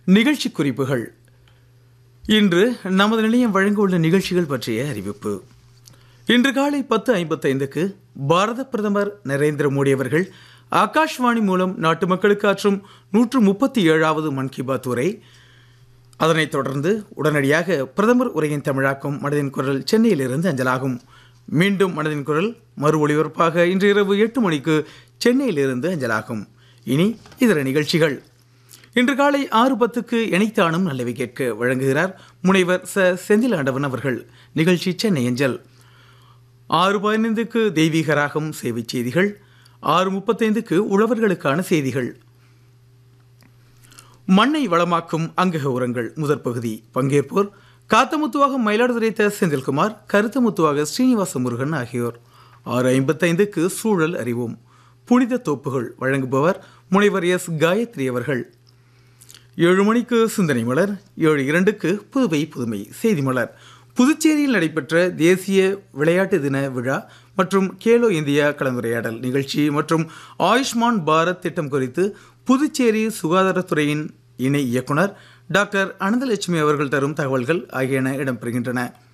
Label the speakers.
Speaker 1: நிகழ்ச்சி குறிப்புகள் இன்று நமது நிலையம் வழங்க உள்ள நிகழ்ச்சிகள் பற்றிய அறிவிப்பு இன்று காலை பத்து ஐம்பத்தைந்துக்கு பாரத பிரதமர் நரேந்திர மோடி அவர்கள் ஆகாஷ்வாணி மூலம் நாட்டு மக்களுக்கு ஆற்றும் நூற்று முப்பத்தி ஏழாவது மன் கி பாத் உரை அதனைத் தொடர்ந்து உடனடியாக பிரதமர் உரையின் தமிழாக்கம் மனதின் குரல் சென்னையிலிருந்து அஞ்சலாகும் மீண்டும் மனதின் குரல் மறு ஒளிபரப்பாக இன்று இரவு எட்டு மணிக்கு சென்னையிலிருந்து அஞ்சலாகும் இனி இதர நிகழ்ச்சிகள் இன்று காலை ஆறு பத்துக்கு இணைத்தானும் நல்லவை கேட்க வழங்குகிறார் முனைவர் ச செந்திலாண்டவன் அவர்கள் நிகழ்ச்சி சென்னை அஞ்சல் ஆறு பதினைந்துக்கு தெய்வீக ராகம் சேவை செய்திகள் ஆறு முப்பத்தைந்துக்கு உழவர்களுக்கான செய்திகள் மண்ணை வளமாக்கும் அங்கக உரங்கள் முதற் பகுதி பங்கேற்போர் காத்தமுத்துவாக மயிலாடுதுறை த செந்தில்குமார் கருத்தமுத்துவாக ஸ்ரீனிவாச முருகன் ஆகியோர் ஆறு ஐம்பத்தைந்துக்கு சூழல் அறிவோம் புனித தோப்புகள் வழங்குபவர் முனைவர் எஸ் காயத்ரி அவர்கள் ஏழு மணிக்கு சிந்தனை மலர் ஏழு இரண்டுக்கு புதுவை புதுமை செய்தி மலர் புதுச்சேரியில் நடைபெற்ற தேசிய விளையாட்டு தின விழா மற்றும் கேலோ இந்தியா கலந்துரையாடல் நிகழ்ச்சி மற்றும் ஆயுஷ்மான் பாரத் திட்டம் குறித்து புதுச்சேரி சுகாதாரத்துறையின் இணை இயக்குனர் டாக்டர் அனந்தலட்சுமி அவர்கள் தரும் தகவல்கள் ஆகியன இடம்பெறுகின்றன